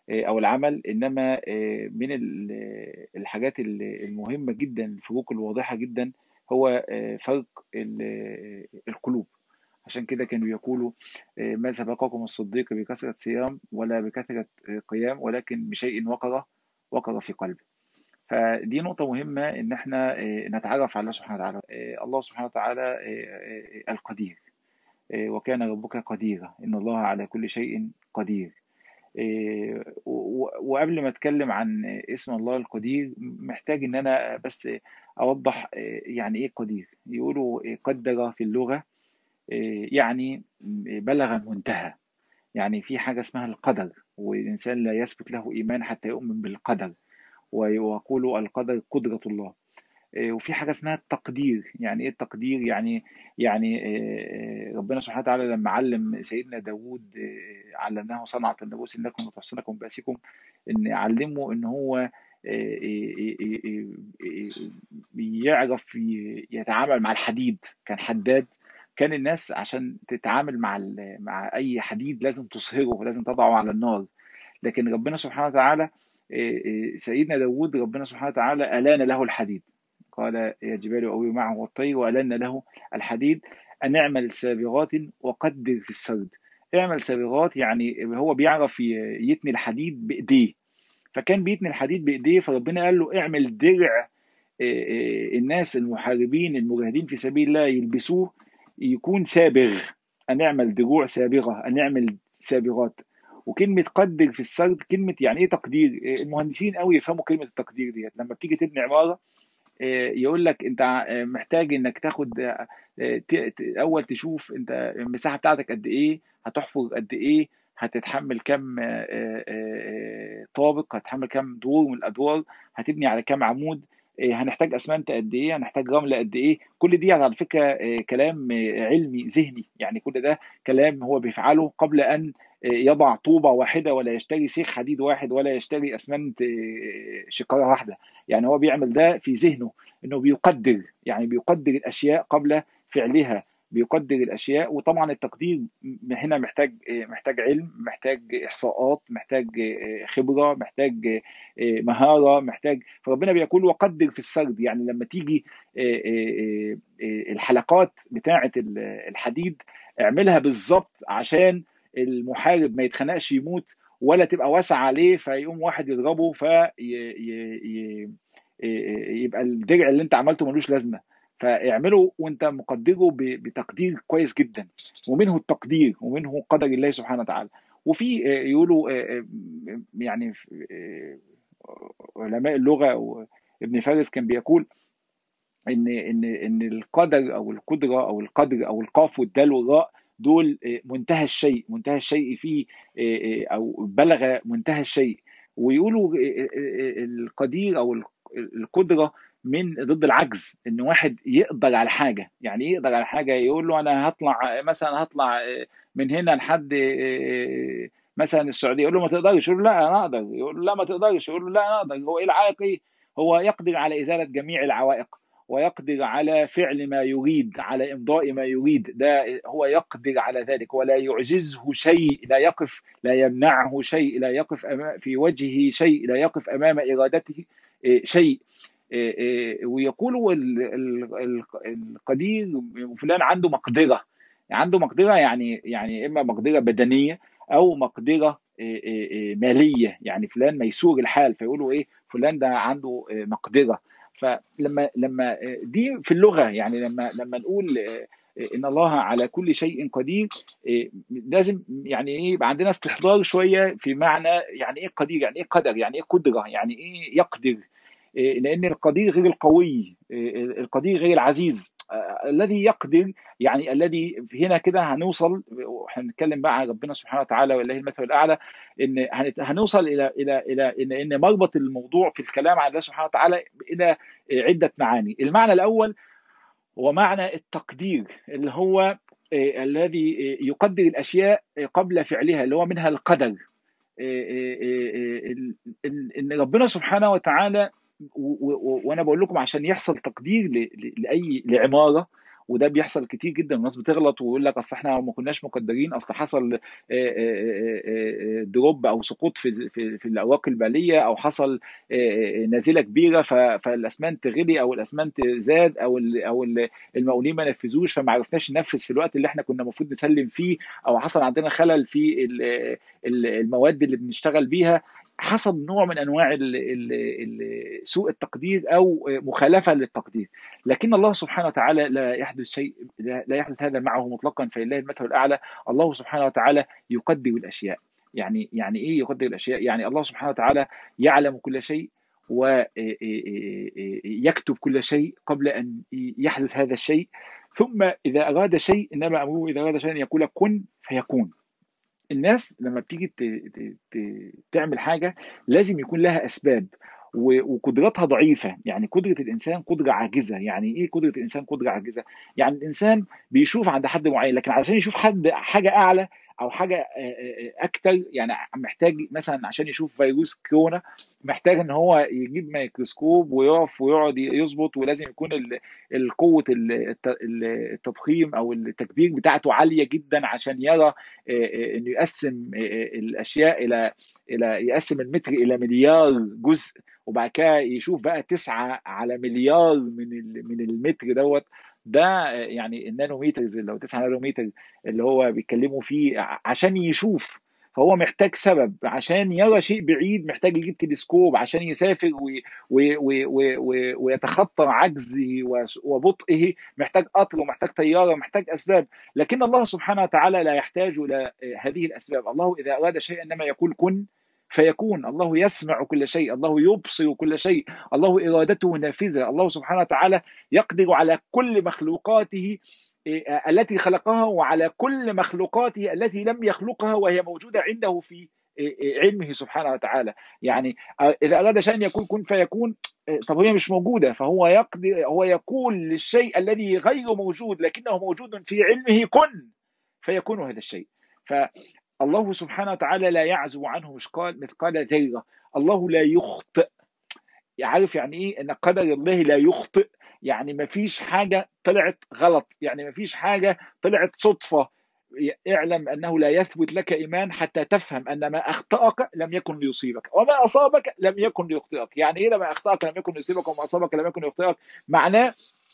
او العمل انما من الحاجات المهمه جدا الفروق الواضحه جدا هو فرق القلوب عشان كده كانوا يقولوا ما سبقكم الصديق بكثرة صيام ولا بكثرة قيام ولكن بشيء وقر وقر في قلبه فدي نقطة مهمة إن إحنا نتعرف على الله سبحانه وتعالى الله سبحانه وتعالى القدير وكان ربك قديرا إن الله على كل شيء قدير وقبل ما اتكلم عن اسم الله القدير محتاج ان انا بس اوضح يعني ايه قدير يقولوا قدر في اللغه يعني بلغ المنتهى يعني في حاجه اسمها القدر والانسان لا يثبت له ايمان حتى يؤمن بالقدر ويقول القدر قدره الله وفي حاجه اسمها التقدير يعني ايه التقدير يعني يعني ربنا سبحانه وتعالى لما علم سيدنا داوود علمناه صنعة النبوس انكم وتحصنكم باسكم ان علمه ان هو يعرف يتعامل مع الحديد كان حداد كان الناس عشان تتعامل مع مع اي حديد لازم تصهره لازم تضعه على النار لكن ربنا سبحانه وتعالى سيدنا داوود ربنا سبحانه وتعالى ألان له الحديد قال يا جبال أوي معه والطير وألنا له الحديد أن اعمل سابغات وقدر في السرد اعمل سابغات يعني هو بيعرف يتني الحديد بإيديه فكان بيتني الحديد بإيديه فربنا قال له اعمل درع الناس المحاربين المجاهدين في سبيل الله يلبسوه يكون سابغ أن اعمل دروع سابغة أن اعمل سابغات وكلمة قدر في السرد كلمة يعني إيه تقدير المهندسين قوي يفهموا كلمة التقدير ديت لما بتيجي تبني عمارة يقول لك انت محتاج انك تاخد اول تشوف انت المساحه بتاعتك قد ايه هتحفر قد ايه هتتحمل كم طابق هتحمل كم دور من الادوار هتبني على كم عمود هنحتاج اسمنت قد ايه هنحتاج رمله قد ايه كل دي على فكره كلام علمي ذهني يعني كل ده كلام هو بيفعله قبل ان يضع طوبه واحده ولا يشتري سيخ حديد واحد ولا يشتري اسمنت شكاره واحده يعني هو بيعمل ده في ذهنه انه بيقدر يعني بيقدر الاشياء قبل فعلها بيقدر الاشياء وطبعا التقدير هنا محتاج محتاج علم محتاج احصاءات محتاج خبره محتاج مهاره محتاج فربنا بيقول وقدر في السرد يعني لما تيجي الحلقات بتاعه الحديد اعملها بالظبط عشان المحارب ما يتخنقش يموت ولا تبقى واسعه عليه فيقوم واحد يضربه في يبقى الدرع اللي انت عملته ملوش لازمه فاعمله وانت مقدره بتقدير كويس جدا ومنه التقدير ومنه قدر الله سبحانه وتعالى وفي يقولوا يعني علماء اللغه ابن فارس كان بيقول ان ان ان القدر او القدره او القدر او القاف والدال والراء دول منتهى الشيء منتهى الشيء فيه او بلغ منتهى الشيء ويقولوا القدير او القدره من ضد العجز ان واحد يقدر على حاجه يعني ايه يقدر على حاجه يقول له انا هطلع مثلا هطلع من هنا لحد مثلا السعوديه يقول له ما تقدرش يقول له لا انا اقدر يقول له لا ما تقدرش يقول له لا انا اقدر هو ايه العائق ايه هو يقدر على ازاله جميع العوائق ويقدر على فعل ما يريد على امضاء ما يريد ده هو يقدر على ذلك ولا يعجزه شيء لا يقف لا يمنعه شيء لا يقف في وجهه شيء لا يقف امام ارادته شيء ويقول القدير فلان عنده مقدره عنده مقدره يعني يعني اما مقدره بدنيه او مقدره ماليه يعني فلان ميسور الحال فيقولوا ايه فلان ده عنده مقدره فلما لما دي في اللغه يعني لما لما نقول ان الله على كل شيء قدير لازم يعني ايه يبقى عندنا استحضار شويه في معنى يعني ايه قدير يعني ايه قدر يعني ايه قدره يعني ايه يقدر لان القدير غير القوي القدير غير العزيز الذي يقدر يعني الذي هنا كده هنوصل هنتكلم بقى عن ربنا سبحانه وتعالى ولله المثل الاعلى ان هنوصل الى الى الى ان ان مربط الموضوع في الكلام عن الله سبحانه وتعالى الى عده معاني المعنى الاول هو معنى التقدير اللي هو الذي يقدر الاشياء قبل فعلها اللي هو منها القدر ان ربنا سبحانه وتعالى وانا بقول لكم عشان يحصل تقدير لاي لعماره وده بيحصل كتير جدا الناس بتغلط ويقول لك اصل احنا ما كناش مقدرين اصل حصل دروب او سقوط في في, في الاوراق الباليه او حصل نازله كبيره فالاسمنت غلي او الاسمنت زاد او او المقاولين ما نفذوش فما عرفناش ننفذ في الوقت اللي احنا كنا المفروض نسلم فيه او حصل عندنا خلل في المواد اللي بنشتغل بيها حصل نوع من انواع سوء التقدير او مخالفه للتقدير لكن الله سبحانه وتعالى لا يحدث شيء لا يحدث هذا معه مطلقا فلله المثل الاعلى الله سبحانه وتعالى يقدر الاشياء يعني يعني ايه يقدر الاشياء يعني الله سبحانه وتعالى يعلم كل شيء ويكتب كل شيء قبل ان يحدث هذا الشيء ثم اذا اراد شيء انما امره اذا اراد شيئا يقول كن فيكون الناس لما بتيجي تعمل حاجه لازم يكون لها اسباب وقدراتها ضعيفه يعني قدره الانسان قدره عاجزه يعني ايه قدره الانسان قدره عاجزه يعني الانسان بيشوف عند حد معين لكن علشان يشوف حد حاجه اعلى او حاجه اكتر يعني محتاج مثلا عشان يشوف فيروس كورونا محتاج ان هو يجيب ميكروسكوب ويقف ويقعد يظبط ولازم يكون القوه التضخيم او التكبير بتاعته عاليه جدا عشان يرى انه يقسم الاشياء الى الى يقسم المتر الى مليار جزء وبعد كده يشوف بقى تسعة على مليار من من المتر دوت ده يعني النانوميترز اللي هو 9 نانومتر اللي هو بيتكلموا فيه عشان يشوف فهو محتاج سبب عشان يرى شيء بعيد محتاج يجيب تلسكوب عشان يسافر وي وي وي وي ويتخطى عجزه وبطئه محتاج قطر ومحتاج طياره محتاج اسباب لكن الله سبحانه وتعالى لا يحتاج الى هذه الاسباب الله اذا اراد شيئا انما يقول كن فيكون الله يسمع كل شيء الله يبصر كل شيء الله إرادته نافذة الله سبحانه وتعالى يقدر على كل مخلوقاته التي خلقها وعلى كل مخلوقاته التي لم يخلقها وهي موجودة عنده في علمه سبحانه وتعالى يعني إذا أراد شيئا يكون كن فيكون طب هي مش موجودة فهو يقدر هو يقول للشيء الذي غير موجود لكنه موجود في علمه كن فيكون هذا الشيء ف الله سبحانه وتعالى لا يعزو عنه مثقال مثقال ذره الله لا يخطئ عارف يعني ايه ان قدر الله لا يخطئ يعني ما فيش حاجه طلعت غلط يعني ما فيش حاجه طلعت صدفه اعلم انه لا يثبت لك ايمان حتى تفهم ان ما اخطاك لم يكن ليصيبك وما اصابك لم يكن ليخطئك يعني ايه لما اخطاك لم يكن ليصيبك وما اصابك لم يكن ليخطئك معناه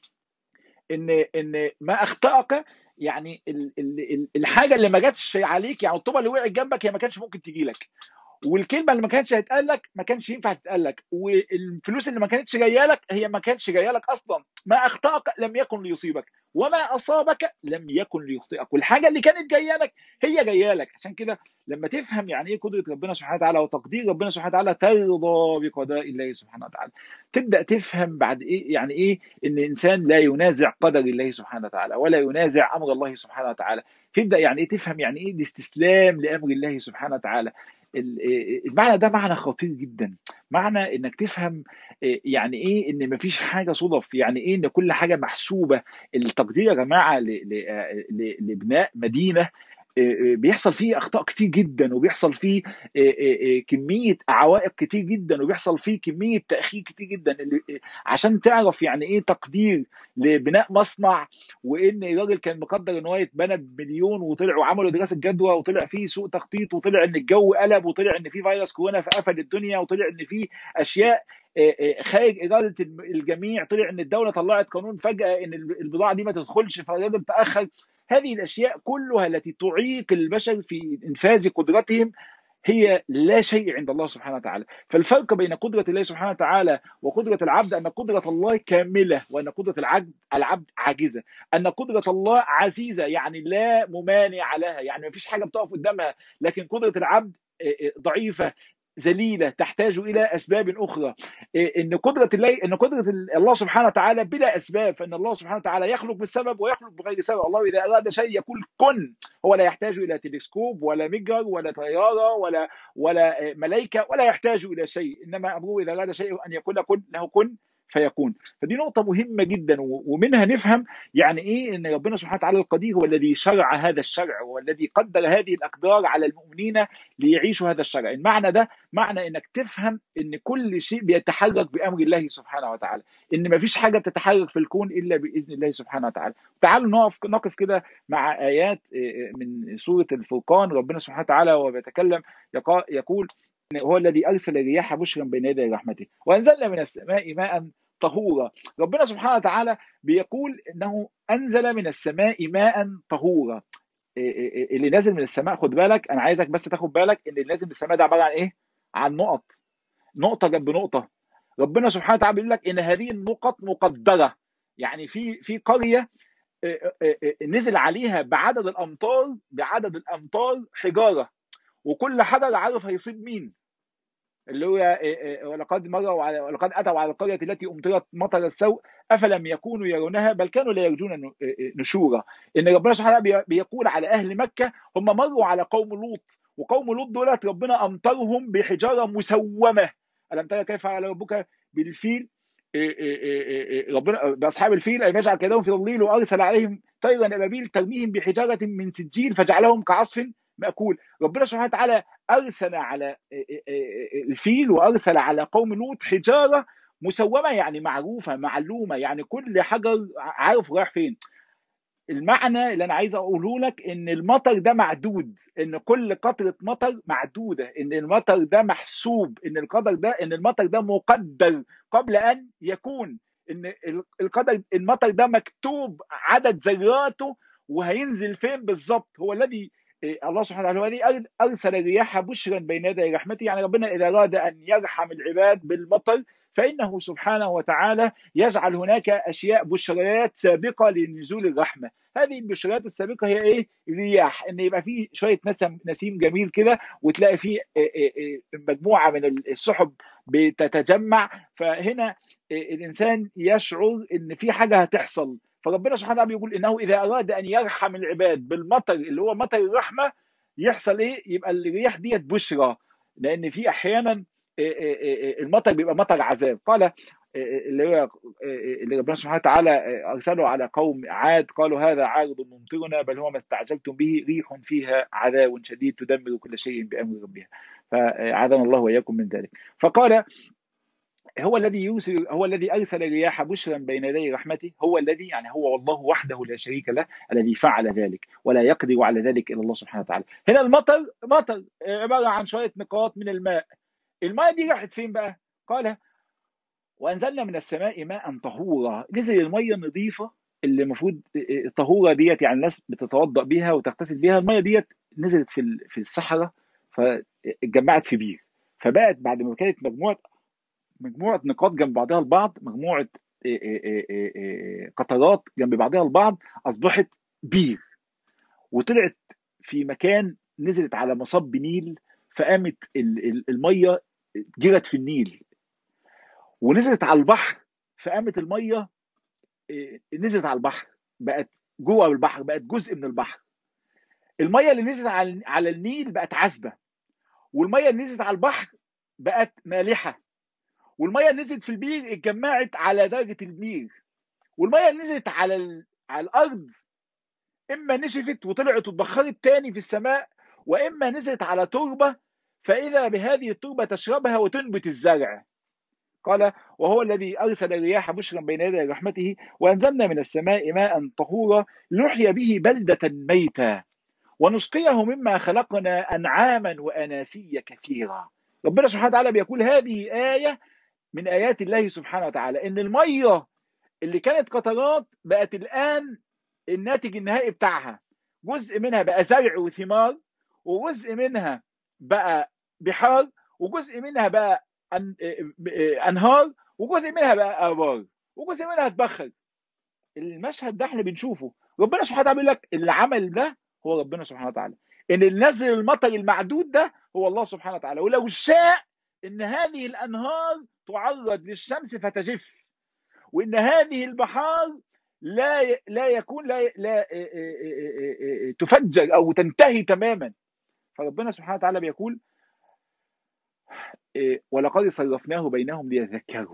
ان ان ما اخطاك يعني الحاجه اللي ما جاتش عليك يعني الطوبه اللي وقعت جنبك هي ما كانش ممكن تجي لك والكلمه اللي ما كانتش هتقال لك ما كانش ينفع تتقال لك والفلوس اللي ما كانتش جايه لك هي ما كانتش جايه لك اصلا ما اخطاك لم يكن ليصيبك وما اصابك لم يكن ليخطئك والحاجه اللي كانت جايه لك هي جايه لك عشان كده لما تفهم يعني ايه قدره ربنا سبحانه وتعالى وتقدير ربنا سبحانه وتعالى ترضى بقضاء الله سبحانه وتعالى تبدا تفهم بعد ايه يعني ايه ان الانسان لا ينازع قدر الله سبحانه وتعالى ولا ينازع امر الله سبحانه وتعالى تبدا يعني ايه تفهم يعني ايه الاستسلام لامر الله سبحانه وتعالى المعنى ده معنى خطير جدا معنى انك تفهم يعني ايه ان مفيش حاجه صدف يعني ايه ان كل حاجه محسوبه التقدير يا جماعه لبناء مدينه بيحصل فيه اخطاء كتير جدا وبيحصل فيه كميه عوائق كتير جدا وبيحصل فيه كميه تاخير كتير جدا عشان تعرف يعني ايه تقدير لبناء مصنع وان الراجل كان مقدر ان هو يتبنى بمليون وطلعوا عملوا دراسه جدوى وطلع فيه سوء تخطيط وطلع ان الجو قلب وطلع ان في فيروس كورونا فقفل الدنيا وطلع ان في اشياء خارج اراده الجميع طلع ان الدوله طلعت قانون فجاه ان البضاعه دي ما تدخلش فالراجل تاخر هذه الاشياء كلها التي تعيق البشر في انفاذ قدرتهم هي لا شيء عند الله سبحانه وتعالى فالفرق بين قدرة الله سبحانه وتعالى وقدرة العبد أن قدرة الله كاملة وأن قدرة العبد العبد عاجزة أن قدرة الله عزيزة يعني لا ممانع لها يعني ما فيش حاجة بتقف قدامها لكن قدرة العبد ضعيفة ذليله تحتاج الى اسباب اخرى ان قدره الله ان قدره الله سبحانه وتعالى بلا اسباب فان الله سبحانه وتعالى يخلق بالسبب ويخلق بغير سبب الله اذا اراد شيء يقول كن هو لا يحتاج الى تلسكوب ولا مجر ولا طياره ولا ولا ملائكه ولا يحتاج الى شيء انما امره اذا اراد شيء ان يقول كن له كن فيكون فدي نقطة مهمة جدا ومنها نفهم يعني ايه ان ربنا سبحانه وتعالى القدير هو الذي شرع هذا الشرع هو الذي قدر هذه الاقدار على المؤمنين ليعيشوا هذا الشرع المعنى ده معنى انك تفهم ان كل شيء بيتحرك بامر الله سبحانه وتعالى ان ما فيش حاجة بتتحرك في الكون الا باذن الله سبحانه وتعالى تعالوا نقف نقف كده مع ايات من سورة الفرقان ربنا سبحانه وتعالى وهو بيتكلم يقول هو الذي ارسل الرياح بشرا بين يدي رحمته وانزلنا من السماء ماء طهورا ربنا سبحانه وتعالى بيقول انه انزل من السماء ماء طهورا اللي نازل من السماء خد بالك انا عايزك بس تاخد بالك ان اللي نازل من السماء ده عباره عن ايه عن نقط نقطه جنب نقطه ربنا سبحانه وتعالى بيقول لك ان هذه النقط مقدره يعني في في قريه نزل عليها بعدد الامطار بعدد الامطار حجاره وكل حجر عارف هيصيب مين اللي هو ولقد مروا على ولقد اتوا على القريه التي امطرت مطر السوء افلم يكونوا يرونها بل كانوا لا يرجون نشورا ان ربنا سبحانه وتعالى بيقول على اهل مكه هم مروا على قوم لوط وقوم لوط دولت ربنا امطرهم بحجاره مسومه الم ترى كيف فعل ربك بالفيل ربنا باصحاب الفيل ان يجعل كيدهم في ضليل وارسل عليهم طيرا ابابيل ترميهم بحجاره من سجيل فجعلهم كعصف مأكول ربنا سبحانه وتعالى أرسل على الفيل وأرسل على قوم لوط حجارة مسومة يعني معروفة معلومة يعني كل حجر عارف رايح فين المعنى اللي انا عايز اقوله لك ان المطر ده معدود ان كل قطره مطر معدوده ان المطر ده محسوب ان القدر ده ان المطر ده مقدر قبل ان يكون ان القدر المطر ده مكتوب عدد ذراته وهينزل فين بالظبط هو الذي الله سبحانه وتعالى هو الذي ارسل الرياح بشرا بين يدي رحمته يعني ربنا اذا اراد ان يرحم العباد بالمطر فانه سبحانه وتعالى يجعل هناك اشياء بشريات سابقه لنزول الرحمه هذه البشريات السابقه هي ايه الرياح ان يبقى في شويه نسم نسيم جميل كده وتلاقي فيه مجموعه من السحب بتتجمع فهنا الانسان يشعر ان في حاجه هتحصل فربنا سبحانه وتعالى بيقول انه اذا اراد ان يرحم العباد بالمطر اللي هو مطر الرحمه يحصل ايه؟ يبقى الرياح ديت بشرى لان في احيانا المطر بيبقى مطر عذاب قال اللي هو اللي ربنا سبحانه وتعالى ارسله على قوم عاد قالوا هذا عارض ممطرنا بل هو ما استعجلتم به ريح فيها عذاب شديد تدمر كل شيء بامر ربها فعاذنا الله واياكم من ذلك فقال هو الذي يرسل هو الذي ارسل الرياح بشرا بين يدي رحمته هو الذي يعني هو والله وحده لا شريك له الذي فعل ذلك ولا يقدر على ذلك الا الله سبحانه وتعالى هنا المطر مطر عباره عن شويه نقاط من الماء الماء دي راحت فين بقى قال وانزلنا من السماء ماء طهورا نزل الميه النظيفه اللي المفروض الطهوره ديت يعني الناس بتتوضا بيها وتغتسل بيها الميه ديت نزلت في في الصحراء فاتجمعت في بير فبقت بعد ما كانت مجموعه مجموعه نقاط جنب بعضها البعض مجموعه قطرات جنب بعضها البعض اصبحت بير وطلعت في مكان نزلت على مصب نيل فقامت الميه جرت في النيل ونزلت على البحر فقامت الميه نزلت على البحر بقت جوه البحر بقت جزء من البحر الميه اللي نزلت على النيل بقت عذبه والميه اللي نزلت على البحر بقت مالحه والميه اللي نزلت في البير اتجمعت على درجه البير والميه اللي نزلت على ال... على الارض اما نشفت وطلعت واتبخرت تاني في السماء واما نزلت على تربه فاذا بهذه التربه تشربها وتنبت الزرع قال وهو الذي ارسل الرياح بشرا بين يدي رحمته وانزلنا من السماء ماء طهورا لنحيي به بلده ميتا ونسقيه مما خلقنا انعاما واناسيا كثيرا ربنا سبحانه وتعالى بيقول هذه ايه من ايات الله سبحانه وتعالى ان الميه اللي كانت قطرات بقت الان الناتج النهائي بتاعها جزء منها بقى زرع وثمار وجزء منها بقى بحار وجزء منها بقى انهار وجزء منها بقى ابار وجزء منها اتبخر المشهد ده احنا بنشوفه ربنا سبحانه وتعالى بيقول لك اللي عمل ده هو ربنا سبحانه وتعالى ان اللي نزل المطر المعدود ده هو الله سبحانه وتعالى ولو شاء ان هذه الانهار تعرض للشمس فتجف وان هذه البحار لا لا يكون لا لا تفجر او تنتهي تماما فربنا سبحانه وتعالى بيقول ولقد صرفناه بينهم ليذكروا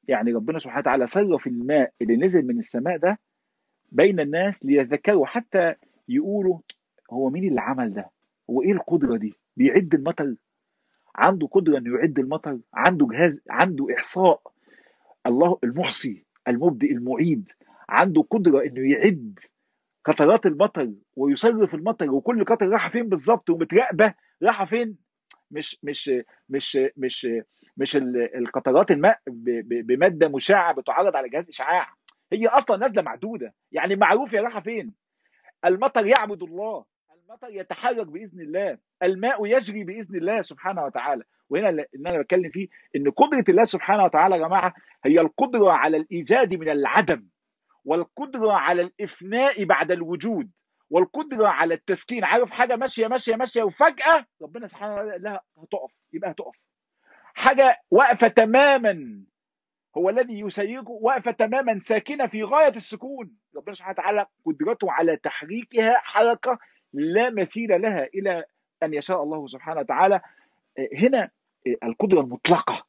يعني ربنا سبحانه وتعالى صرف الماء اللي نزل من السماء ده بين الناس ليذكروا حتى يقولوا هو مين اللي عمل ده هو ايه القدره دي بيعد المطر عنده قدره انه يعد المطر عنده جهاز عنده احصاء الله المحصي المبدئ المعيد عنده قدره انه يعد قطرات المطر ويصرف المطر وكل قطر راح فين بالظبط ومتراقبه راح فين مش مش مش مش مش ال- القطرات الماء ب- ب- بماده مشعه بتعرض على جهاز اشعاع هي اصلا نازله معدوده يعني معروف هي رايحه فين المطر يعبد الله المطر يتحرك باذن الله الماء يجري باذن الله سبحانه وتعالى وهنا اللي انا بتكلم فيه ان قدره الله سبحانه وتعالى يا جماعه هي القدره على الايجاد من العدم والقدره على الافناء بعد الوجود والقدره على التسكين عارف حاجه ماشيه ماشيه ماشيه وفجاه ربنا سبحانه وتعالى قال لها هتقف يبقى هتقف حاجه واقفه تماما هو الذي يسيرك واقفه تماما ساكنه في غايه السكون ربنا سبحانه وتعالى قدرته على تحريكها حركه لا مثيل لها الى ان يشاء الله سبحانه وتعالى هنا القدره المطلقه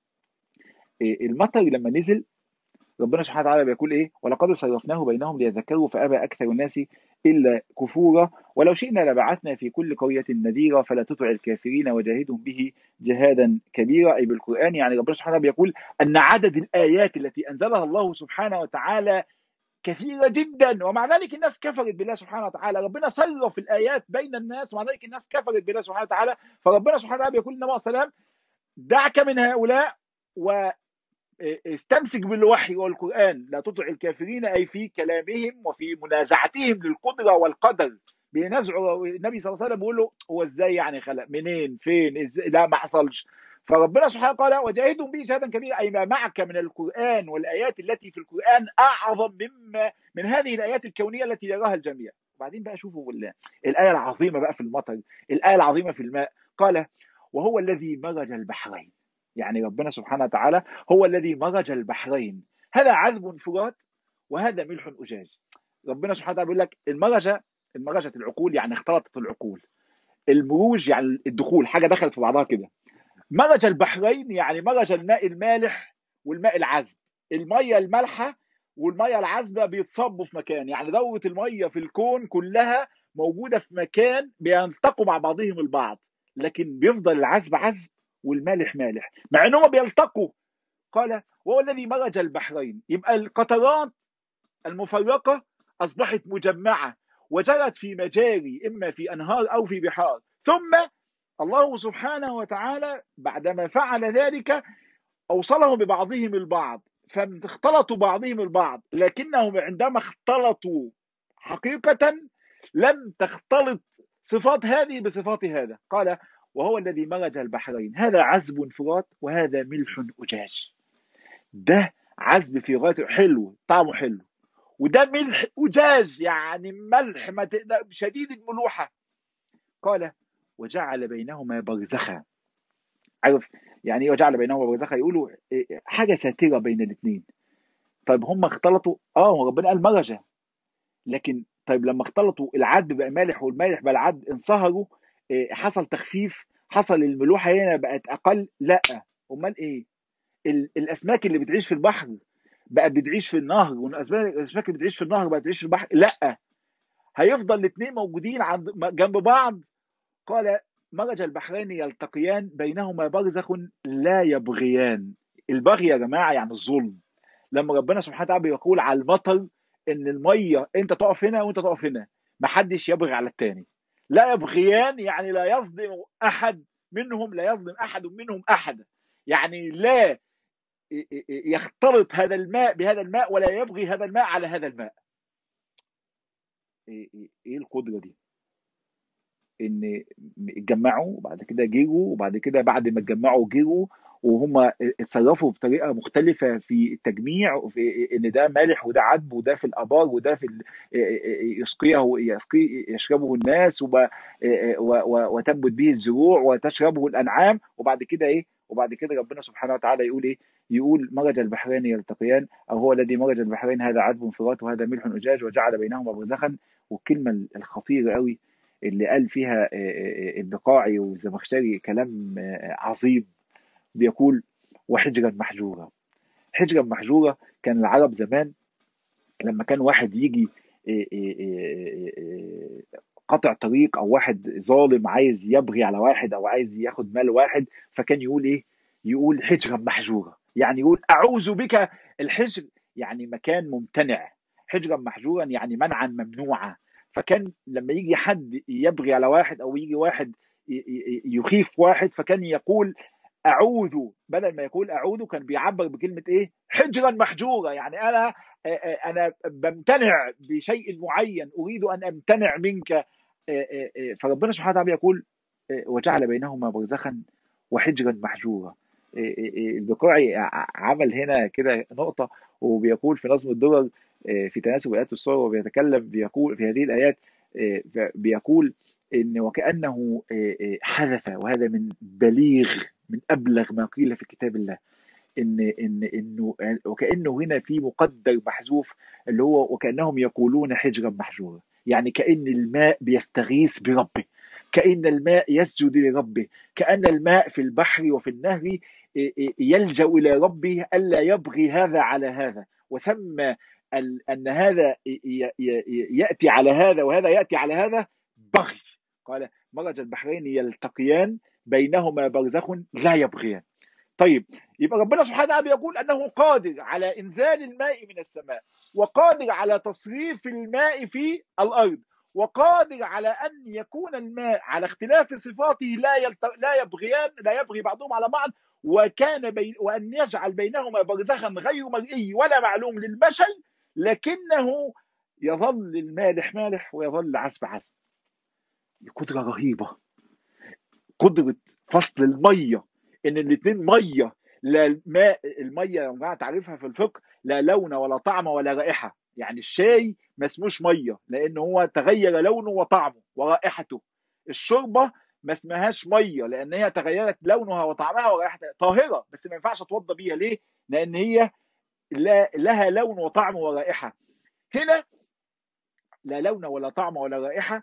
المطر لما نزل ربنا سبحانه وتعالى بيقول ايه ولقد صرفناه بينهم ليذكروا فابى اكثر الناس الا كفورا ولو شئنا لبعثنا في كل قريه نذيرا فلا تطع الكافرين وجاهدهم به جهادا كبيرا اي بالقران يعني ربنا سبحانه وتعالى بيقول ان عدد الايات التي انزلها الله سبحانه وتعالى كثيره جدا ومع ذلك الناس كفرت بالله سبحانه وتعالى ربنا صرف الايات بين الناس ومع ذلك الناس كفرت بالله سبحانه وتعالى فربنا سبحانه وتعالى بيقول للنبي صلى الله عليه وسلم دعك من هؤلاء و استمسك بالوحي والقرآن لا تطع الكافرين أي في كلامهم وفي منازعتهم للقدرة والقدر بينازعوا النبي صلى الله عليه وسلم بيقول له هو ازاي يعني خلق منين فين ازاي لا ما حصلش فربنا سبحانه قال وجاهدهم به جهادا كبيرا اي ما معك من القران والايات التي في القران اعظم مما من هذه الايات الكونيه التي يراها الجميع وبعدين بقى شوفوا الايه العظيمه بقى في المطر الايه العظيمه في الماء قال وهو الذي مرج البحرين يعني ربنا سبحانه وتعالى هو الذي مرج البحرين هذا عذب فرات وهذا ملح أجاج ربنا سبحانه وتعالى بيقول لك المرجة المرجة العقول يعني اختلطت العقول المروج يعني الدخول حاجة دخلت في بعضها كده مرج البحرين يعني مرج الماء المالح والماء العذب المية المالحة والمية العذبة بيتصبوا في مكان يعني دورة المية في الكون كلها موجودة في مكان بيلتقوا مع بعضهم البعض لكن بيفضل العذب عذب والمالح مالح مع انهم بيلتقوا قال وهو الذي مرج البحرين يبقى القطرات المفرقه اصبحت مجمعه وجرت في مجاري اما في انهار او في بحار ثم الله سبحانه وتعالى بعدما فعل ذلك اوصلهم ببعضهم البعض فاختلطوا بعضهم البعض لكنهم عندما اختلطوا حقيقه لم تختلط صفات هذه بصفات هذا قال وهو الذي مرج البحرين هذا عذب فرات وهذا ملح أجاج ده عذب في غايته حلو طعمه حلو وده ملح أجاج يعني ملح ما شديد الملوحة قال وجعل بينهما برزخا عارف يعني ايه وجعل بينهما برزخا يقولوا حاجه ساتره بين الاثنين طيب هم اختلطوا اه ربنا قال مرجه لكن طيب لما اختلطوا العذب بقى مالح والمالح بقى العذب انصهروا حصل تخفيف حصل الملوحه هنا بقت اقل لا امال ايه الاسماك اللي بتعيش في البحر بقت بتعيش في النهر والاسماك اللي بتعيش في النهر بقت بتعيش في البحر لا هيفضل الاثنين موجودين عند جنب بعض قال مرج البحرين يلتقيان بينهما برزخ لا يبغيان البغي يا جماعه يعني الظلم لما ربنا سبحانه وتعالى بيقول على المطر ان الميه انت تقف هنا وانت تقف هنا محدش يبغي على الثاني لا يبغيان يعني لا يظلم احد منهم لا يظلم احد منهم احدا يعني لا يختلط هذا الماء بهذا الماء ولا يبغي هذا الماء على هذا الماء ايه القدره دي ان اتجمعوا وبعد كده جروا وبعد كده بعد ما اتجمعوا جروا وهم اتصرفوا بطريقه مختلفه في التجميع في ان ده مالح وده عذب وده في الابار وده في يسقيه يسقي يشربه الناس وتنبت به الزروع وتشربه الانعام وبعد كده ايه وبعد كده ربنا سبحانه وتعالى يقول ايه يقول مرج البحرين يلتقيان او هو الذي مرج البحرين هذا عذب فرات وهذا ملح اجاج وجعل بينهما برزخا والكلمه الخطيره قوي اللي قال فيها البقاعي والزمخشري كلام عظيم بيقول وحجرا محجورا حجرا محجورة كان العرب زمان لما كان واحد يجي إيه إيه إيه إيه قطع طريق او واحد ظالم عايز يبغي على واحد او عايز ياخد مال واحد فكان يقول ايه يقول حجرا محجورة يعني يقول اعوذ بك الحجر يعني مكان ممتنع حجرا محجورا يعني منعا ممنوعا فكان لما يجي حد يبغي على واحد او يجي واحد ي- ي- يخيف واحد فكان يقول اعوذ بدل ما يقول اعوذ كان بيعبر بكلمه ايه حجرا محجورا يعني انا انا بمتنع بشيء معين اريد ان امتنع منك فربنا سبحانه وتعالى يقول وجعل بينهما برزخا وحجرا محجورا البقاعي عمل هنا كده نقطه وبيقول في نظم الدرر في تناسب الايات والصور وبيتكلم بيقول في هذه الايات بيقول ان وكانه حذف وهذا من بليغ من ابلغ ما قيل في كتاب الله ان ان انه وكانه هنا في مقدر محذوف اللي هو وكانهم يقولون حجرا محجورا يعني كان الماء بيستغيث بربه كأن الماء يسجد لربه كأن الماء في البحر وفي النهر يلجأ إلى ربه ألا يبغي هذا على هذا وسمى أن هذا يأتي على هذا وهذا يأتي على هذا بغي قال مرج البحرين يلتقيان بينهما برزخ لا يبغيان طيب يبقى ربنا سبحانه وتعالى بيقول انه قادر على انزال الماء من السماء وقادر على تصريف الماء في الارض وقادر على ان يكون الماء على اختلاف صفاته لا يلت... لا يبغيان لا يبغي بعضهم على بعض وكان بين وان يجعل بينهما برزخا غير مرئي ولا معلوم للبشر لكنه يظل المالح مالح ويظل عذب عذب قدره رهيبه قدره فصل الميه ان الاثنين ميه لا الماء الميه يا جماعه تعرفها في الفقه لا لون ولا طعم ولا رائحه يعني الشاي ما اسموش ميه لان هو تغير لونه وطعمه ورائحته الشوربه ما اسمهاش ميه لان هي تغيرت لونها وطعمها ورائحتها طاهره بس ما ينفعش اتوضى بيها ليه؟ لان هي لا لها لون وطعم ورائحه هنا لا لون ولا طعم ولا رائحه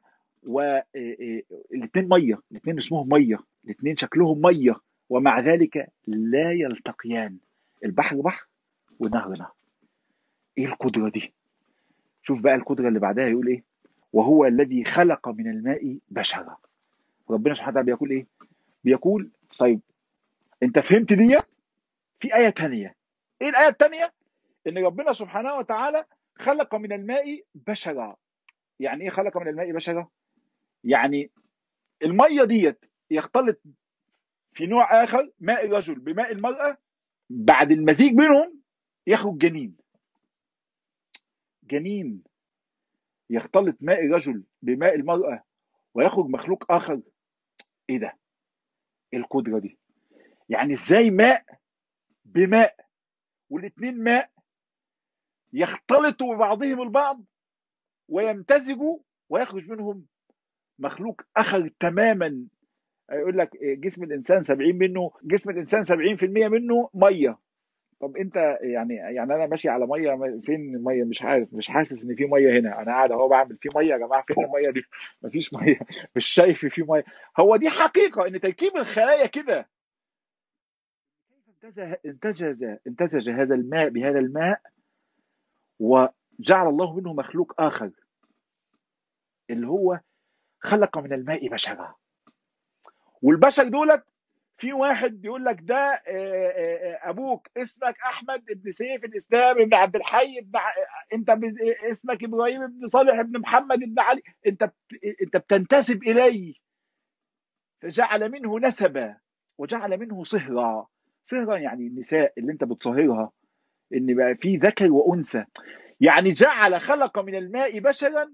والاثنين ميه الاثنين اسمهم ميه الاثنين شكلهم ميه ومع ذلك لا يلتقيان البحر بحر والنهر نهر ايه القدره دي شوف بقى القدره اللي بعدها يقول ايه وهو الذي خلق من الماء بشرا ربنا سبحانه وتعالى بيقول ايه بيقول طيب انت فهمت ديت في ايه ثانيه ايه الايه الثانيه ان ربنا سبحانه وتعالى خلق من الماء بشرا يعني ايه خلق من الماء بشرا يعني الميه ديت يختلط في نوع اخر ماء الرجل بماء المراه بعد المزيج بينهم يخرج جنين جنين يختلط ماء الرجل بماء المراه ويخرج مخلوق اخر ايه ده ايه القدره دي يعني ازاي ماء بماء والاثنين ماء يختلطوا ببعضهم البعض ويمتزجوا ويخرج منهم مخلوق اخر تماما يقول لك جسم الانسان 70 منه جسم الانسان 70% منه ميه طب انت يعني يعني انا ماشي على ميه فين الميه مش عارف مش حاسس ان في ميه هنا انا قاعد اهو بعمل في ميه يا جماعه فين الميه دي مفيش ميه مش شايف في ميه هو دي حقيقه ان تركيب الخلايا كده انتزج انتزج هذا الماء بهذا الماء وجعل الله منه مخلوق اخر اللي هو خلق من الماء بشرا والبشر دولت في واحد يقول لك ده ابوك اسمك احمد ابن سيف الاسلام ابن عبد الحي ابن ع... انت ب... اسمك ابراهيم ابن صالح ابن محمد ابن علي انت ب... انت بتنتسب اليه فجعل منه نسبا وجعل منه صهرا صهرا يعني النساء اللي انت بتصهرها ان بقى في ذكر وانثى يعني جعل خلق من الماء بشرا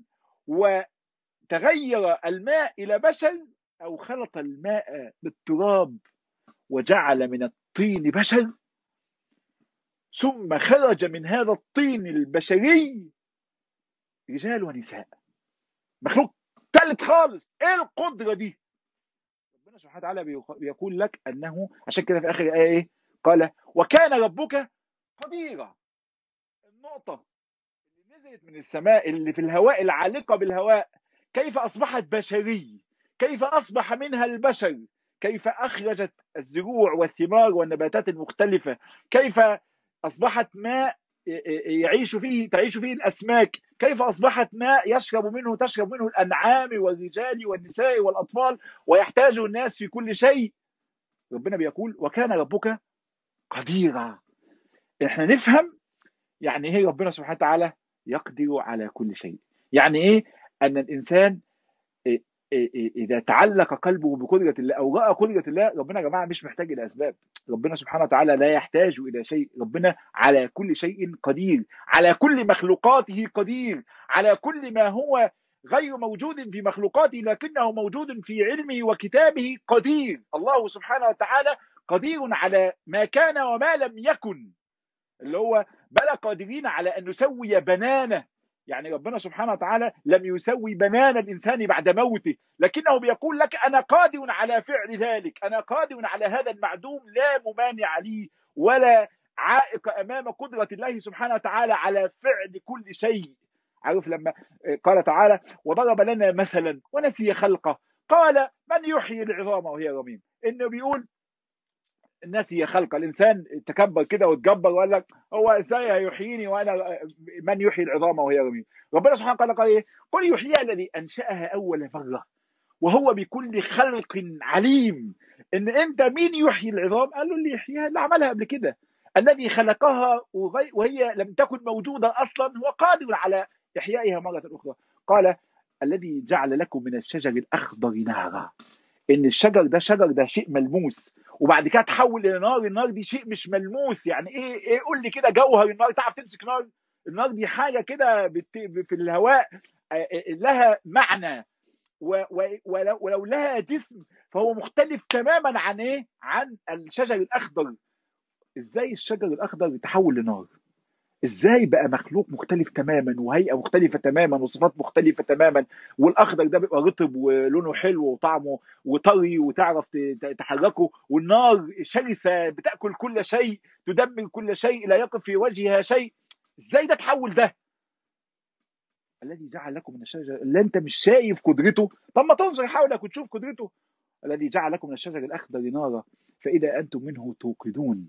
وتغير الماء الى بشر او خلط الماء بالتراب وجعل من الطين بشر ثم خرج من هذا الطين البشري رجال ونساء مخلوق ثالث خالص ايه القدره دي ربنا سبحانه وتعالى بيقول لك انه عشان كده في اخر الايه ايه قال وكان ربك قديرا النقطه اللي نزلت من السماء اللي في الهواء العالقه بالهواء كيف اصبحت بشري كيف اصبح منها البشر كيف اخرجت الزروع والثمار والنباتات المختلفه كيف اصبحت ماء يعيش فيه تعيش فيه الاسماك كيف اصبحت ماء يشرب منه تشرب منه الانعام والرجال والنساء والاطفال ويحتاج الناس في كل شيء ربنا بيقول وكان ربك قديرا احنا نفهم يعني ايه ربنا سبحانه وتعالى يقدر على كل شيء يعني ايه ان الانسان اذا تعلق قلبه بقدره الله او راى قدره الله ربنا يا جماعه مش محتاج الى اسباب ربنا سبحانه وتعالى لا يحتاج الى شيء ربنا على كل شيء قدير على كل مخلوقاته قدير على كل ما هو غير موجود في مخلوقاته لكنه موجود في علمه وكتابه قدير الله سبحانه وتعالى قدير على ما كان وما لم يكن اللي هو بلا قادرين على ان نسوي بنانه يعني ربنا سبحانه وتعالى لم يسوي بنان الانسان بعد موته لكنه بيقول لك انا قادر على فعل ذلك انا قادر على هذا المعدوم لا ممانع لي ولا عائق امام قدره الله سبحانه وتعالى على فعل كل شيء عارف لما قال تعالى وضرب لنا مثلا ونسي خلقه قال من يحيي العظام وهي رميم انه بيقول الناس هي خلق الانسان تكبر كده وتجبر وقال لك هو ازاي هيحييني وانا من يحيي العظام وهي رميم ربنا سبحانه وتعالى قال ايه قل يحييها الذي انشاها اول مره وهو بكل خلق عليم ان انت مين يحيي العظام قال له اللي يحييها اللي عملها قبل كده الذي خلقها وهي لم تكن موجوده اصلا هو قادر على احيائها مره اخرى قال الذي جعل لكم من الشجر الاخضر نارا ان الشجر ده شجر ده شيء ملموس وبعد كده تحول الى نار النار دي شيء مش ملموس يعني ايه ايه قول لي كده جوهر النار تعرف تمسك نار النار دي حاجه كده في الهواء لها معنى ولو, ولو لها جسم فهو مختلف تماما عن ايه عن الشجر الاخضر ازاي الشجر الاخضر يتحول لنار ازاي بقى مخلوق مختلف تماما وهيئه مختلفه تماما وصفات مختلفه تماما والاخضر ده بيبقى رطب ولونه حلو وطعمه وطري وتعرف تحركه والنار شرسه بتاكل كل شيء تدمر كل شيء لا يقف في وجهها شيء ازاي ده تحول ده الذي جعل لكم من الشجر اللي انت مش شايف قدرته طب ما تنظر حولك وتشوف قدرته الذي جعل لكم من الشجر الاخضر نارا فاذا انتم منه توقدون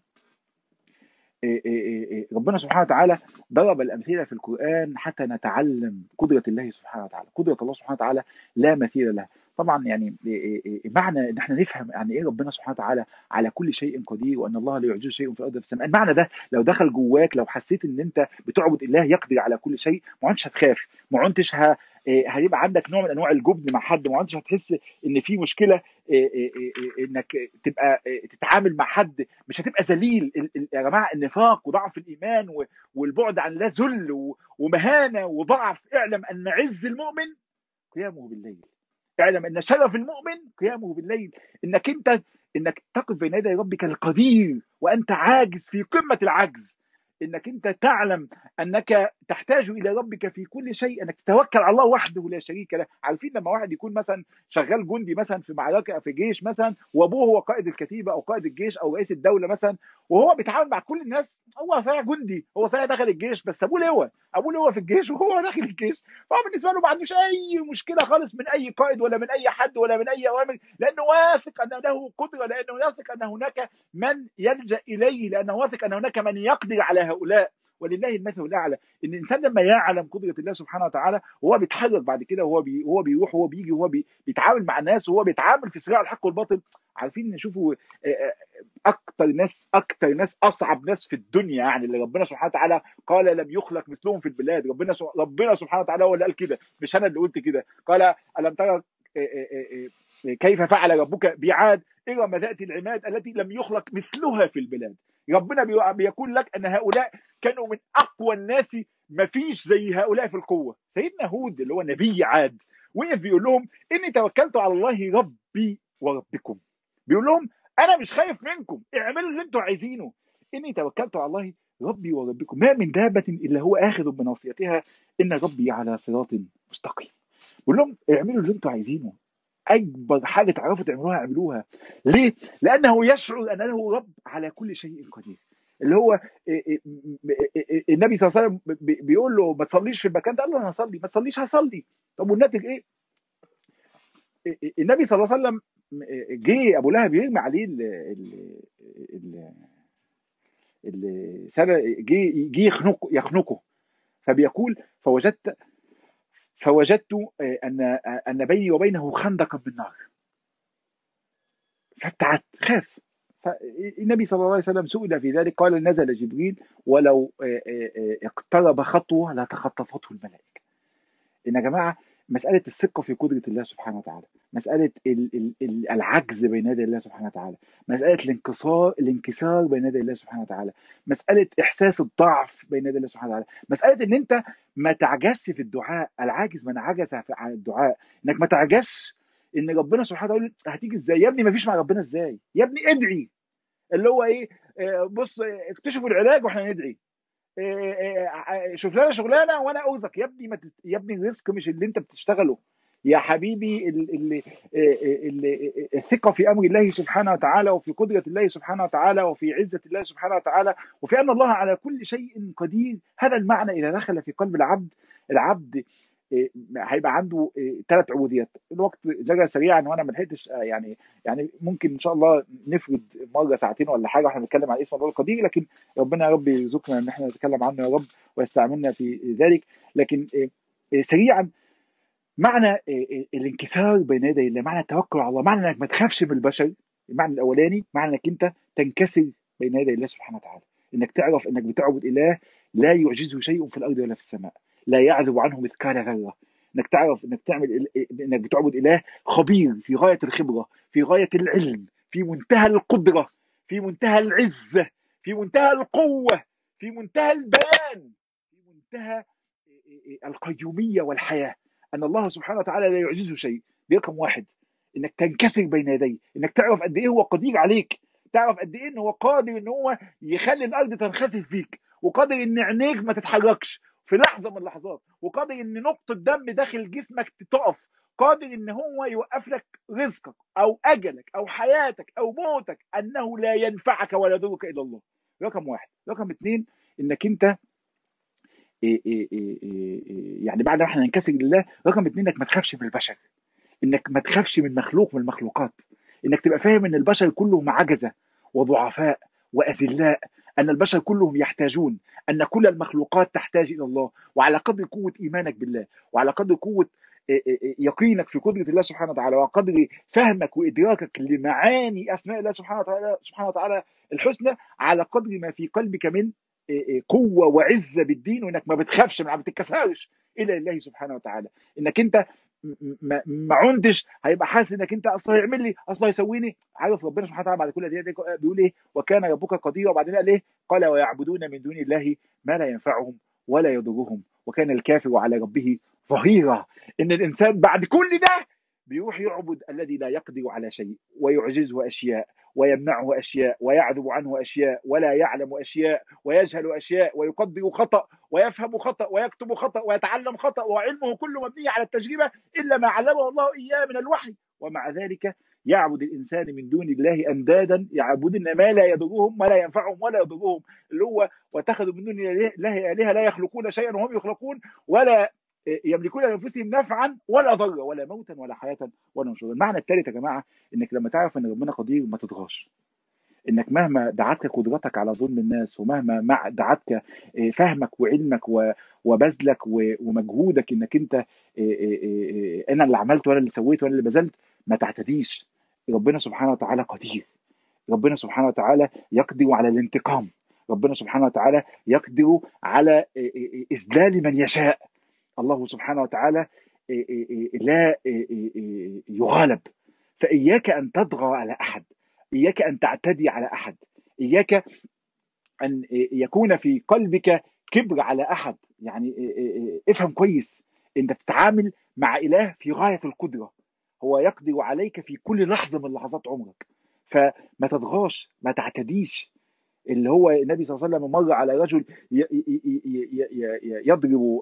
ربنا سبحانه وتعالى ضرب الامثله في القران حتى نتعلم قدره الله سبحانه وتعالى، قدره الله سبحانه وتعالى لا مثيل لها، طبعا يعني معنى ان احنا نفهم يعني ايه ربنا سبحانه وتعالى على كل شيء قدير وان الله لا يعجزه شيء في الارض وفي السماء، المعنى ده لو دخل جواك لو حسيت ان انت بتعبد الله يقدر على كل شيء ما عدتش هتخاف، ما عدتش هيبقى عندك نوع من انواع الجبن مع حد ما عدتش هتحس ان في مشكله انك تبقى تتعامل مع حد مش هتبقى ذليل يا جماعه النفاق وضعف الايمان والبعد عن الله ذل ومهانه وضعف اعلم ان عز المؤمن قيامه بالليل اعلم ان شرف المؤمن قيامه بالليل انك انت انك تقف بين يدي ربك القدير وانت عاجز في قمه العجز انك انت تعلم انك تحتاج الى ربك في كل شيء انك تتوكل على الله وحده لا شريك له عارفين لما واحد يكون مثلا شغال جندي مثلا في معركه في جيش مثلا وابوه هو قائد الكتيبه او قائد الجيش او رئيس الدوله مثلا وهو بيتعامل مع كل الناس هو صحيح جندي هو صحيح دخل الجيش بس ابوه لواء ابوه لواء في الجيش وهو داخل الجيش فهو بالنسبه له ما عندوش اي مشكله خالص من اي قائد ولا من اي حد ولا من اي اوامر لانه واثق ان له قدره لانه واثق ان هناك من يلجا اليه لانه واثق ان هناك من يقدر على هؤلاء ولله المثل الاعلى ان الانسان لما يعلم قدره الله سبحانه وتعالى وهو بيتحرك بعد كده وهو بي هو بيروح وهو بيجي وهو بي بيتعامل مع الناس وهو بيتعامل في صراع الحق والباطل عارفين نشوفوا اكتر ناس اكتر ناس اصعب ناس في الدنيا يعني اللي ربنا سبحانه وتعالى قال لم يخلق مثلهم في البلاد ربنا ربنا سبحانه وتعالى هو اللي قال كده مش انا اللي قلت كده قال الم ترى كيف فعل ربك بعاد إرم ذات العماد التي لم يخلق مثلها في البلاد ربنا بيقول لك أن هؤلاء كانوا من أقوى الناس ما فيش زي هؤلاء في القوة سيدنا هود اللي هو نبي عاد وقف بيقول لهم إني توكلت على الله ربي وربكم بيقول لهم أنا مش خايف منكم اعملوا اللي انتوا عايزينه إني توكلت على الله ربي وربكم ما من دابة إلا هو آخذ بناصيتها إن ربي على صراط مستقيم بيقول لهم اعملوا اللي انتوا عايزينه اكبر حاجه تعرفوا تعملوها اعملوها ليه لانه يشعر ان له رب على كل شيء قدير اللي هو النبي صلى الله عليه وسلم بيقول له ما تصليش في المكان ده قال له انا هصلي ما تصليش هصلي طب والناتج ايه النبي صلى الله عليه وسلم جه ابو لهب يرمي عليه ال ال ال اللي جه جه يخنقه يخنقه فبيقول فوجدت فوجدت ان ان بيني وبينه خندقا من نار فابتعدت خاف فالنبي صلى الله عليه وسلم سئل في ذلك قال نزل جبريل ولو اقترب خطوه لتخطفته الملائكه ان يا جماعه مساله الثقه في قدره الله سبحانه وتعالى مساله العجز بين يدي الله سبحانه وتعالى مساله الانكسار الانكسار بين يدي الله سبحانه وتعالى مساله احساس الضعف بين يدي الله سبحانه وتعالى مساله ان انت ما تعجزش في الدعاء العاجز من عجز عن الدعاء انك ما تعجزش ان ربنا سبحانه وتعالى هتيجي ازاي يا ابني ما فيش مع ربنا ازاي يا ابني ادعي اللي هو ايه بص اكتشفوا العلاج واحنا ندعي شوف لنا شغلانه وانا ارزق يا ابني ما تت... يا ابني الرزق مش اللي انت بتشتغله يا حبيبي اللي الثقه في امر الله سبحانه وتعالى وفي قدره الله سبحانه وتعالى وفي عزه الله سبحانه وتعالى وفي ان الله على كل شيء قدير هذا المعنى اذا دخل في قلب العبد العبد هيبقى عنده ثلاث عبوديات الوقت جرى سريعا وانا ما لحقتش يعني يعني ممكن ان شاء الله نفرد مره ساعتين ولا حاجه واحنا بنتكلم عن اسم الله القدير لكن ربنا يا رب يرزقنا ان احنا نتكلم عنه يا رب ويستعملنا في ذلك لكن سريعا معنى الانكسار بين يدي الله معنى التوكل على الله معنى انك ما تخافش من البشر المعنى الاولاني معنى انك انت تنكسر بين يدي الله سبحانه وتعالى انك تعرف انك بتعبد اله لا يعجزه شيء في الارض ولا في السماء لا يعذب عنه مثقال ذره انك تعرف انك تعمل انك بتعبد اله خبير في غايه الخبره في غايه العلم في منتهى القدره في منتهى العزه في منتهى القوه في منتهى البيان في منتهى القيوميه والحياه ان الله سبحانه وتعالى لا يعجزه شيء دي رقم واحد انك تنكسر بين يديه انك تعرف قد ايه هو قدير عليك تعرف قد ايه ان هو قادر ان هو يخلي الارض تنخسف فيك وقادر ان عينيك ما تتحركش في لحظه من اللحظات وقادر ان نقطه دم داخل جسمك تقف قادر ان هو يوقف لك رزقك او اجلك او حياتك او موتك انه لا ينفعك ولا يضرك الا الله رقم واحد رقم اثنين انك انت إيه إيه إيه يعني بعد ما احنا ننكسر لله رقم اثنين انك ما تخافش من البشر انك ما تخافش من مخلوق من المخلوقات انك تبقى فاهم ان البشر كلهم عجزه وضعفاء واذلاء ان البشر كلهم يحتاجون ان كل المخلوقات تحتاج الى الله وعلى قدر قوه ايمانك بالله وعلى قدر قوه يقينك في قدره الله سبحانه وتعالى وقدر فهمك وادراكك لمعاني اسماء الله سبحانه وتعالى سبحانه وتعالى الحسنى على قدر ما في قلبك من قوه وعزه بالدين وانك ما بتخافش ما بتتكسرش الى الله سبحانه وتعالى انك انت ما, ما عندش هيبقى حاسس انك انت اصلا هيعمل لي اصلا هيسويني عارف ربنا سبحانه وتعالى بعد كل دي بيقول ايه وكان ربك قديرا وبعدين قال ايه قال ويعبدون من دون الله ما لا ينفعهم ولا يضرهم وكان الكافر على ربه ظهيرا ان الانسان بعد كل ده بيروح يعبد الذي لا يقدر على شيء ويعجزه اشياء ويمنعه اشياء ويعذب عنه اشياء ولا يعلم اشياء ويجهل اشياء ويقدر خطا ويفهم خطا ويكتب خطا ويتعلم خطا وعلمه كله مبني على التجربه الا ما علمه الله اياه من الوحي ومع ذلك يعبد الانسان من دون الله اندادا يعبدون ما لا يضرهم ولا ينفعهم ولا يضرهم اللي هو واتخذوا من دون الله الهه لا يخلقون شيئا وهم يخلقون ولا يملكون لانفسهم نفعا ولا ضرا ولا موتا ولا حياه ولا نشورا المعنى الثالث يا جماعه انك لما تعرف ان ربنا قدير ما تطغاش انك مهما دعتك قدرتك على ظلم الناس ومهما مع دعتك فهمك وعلمك وبذلك ومجهودك انك انت انا اللي عملت وانا اللي سويت وانا اللي بذلت ما تعتديش ربنا سبحانه وتعالى قدير ربنا سبحانه وتعالى يقدر على الانتقام ربنا سبحانه وتعالى يقدر على اذلال من يشاء الله سبحانه وتعالى لا يغالب فإياك أن تطغى على أحد إياك أن تعتدي على أحد إياك أن يكون في قلبك كبر على أحد يعني افهم كويس أنت بتتعامل مع إله في غاية القدرة هو يقدر عليك في كل لحظة من لحظات عمرك فما تطغاش ما تعتديش اللي هو النبي صلى الله عليه وسلم مر على رجل يضرب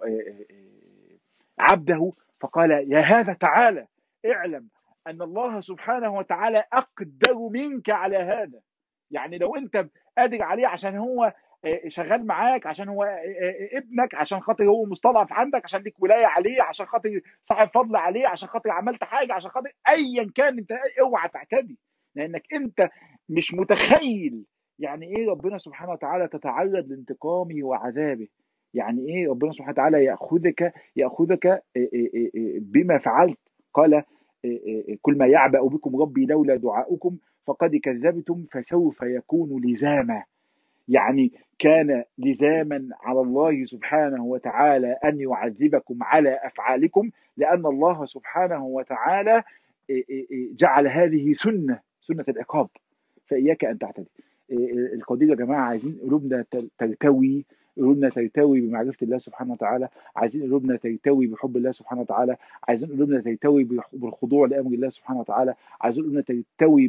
عبده فقال يا هذا تعالى اعلم ان الله سبحانه وتعالى اقدر منك على هذا يعني لو انت قادر عليه عشان هو شغال معاك عشان هو ابنك عشان خاطر هو مستضعف عندك عشان ليك ولايه عليه عشان خاطر صاحب فضل عليه عشان خاطر عملت حاجه عشان خاطر ايا كان انت اوعى تعتدي لانك انت مش متخيل يعني ايه ربنا سبحانه وتعالى تتعرض لانتقامه وعذابه يعني ايه ربنا سبحانه وتعالى ياخذك ياخذك بما فعلت قال كل ما يعبأ بكم ربي لولا دعاؤكم فقد كذبتم فسوف يكون لزاما يعني كان لزاما على الله سبحانه وتعالى ان يعذبكم على افعالكم لان الله سبحانه وتعالى جعل هذه سنه سنه العقاب فاياك ان تعتدي القضيه يا جماعه عايزين قلوبنا تلتوي قلوبنا تلتوي بمعرفه الله سبحانه وتعالى عايزين قلوبنا تلتوي بحب الله سبحانه وتعالى عايزين قلوبنا تلتوي بالخضوع لامر الله سبحانه وتعالى عايزين قلوبنا تلتوي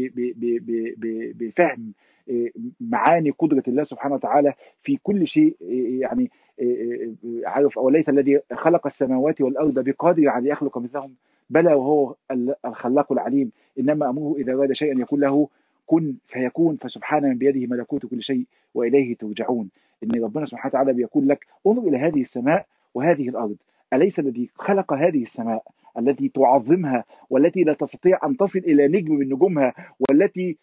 بفهم معاني قدره الله سبحانه وتعالى في كل شيء يعني عارف اوليس الذي خلق السماوات والارض بقادر على يخلق مثلهم بلى وهو الخلاق العليم انما امره اذا اراد شيئا يكون له كن فيكون فسبحان من بيده ملكوت كل شيء واليه ترجعون ان ربنا سبحانه وتعالى بيقول لك انظر الى هذه السماء وهذه الارض اليس الذي خلق هذه السماء التي تعظمها والتي لا تستطيع ان تصل الى نجم من نجومها والتي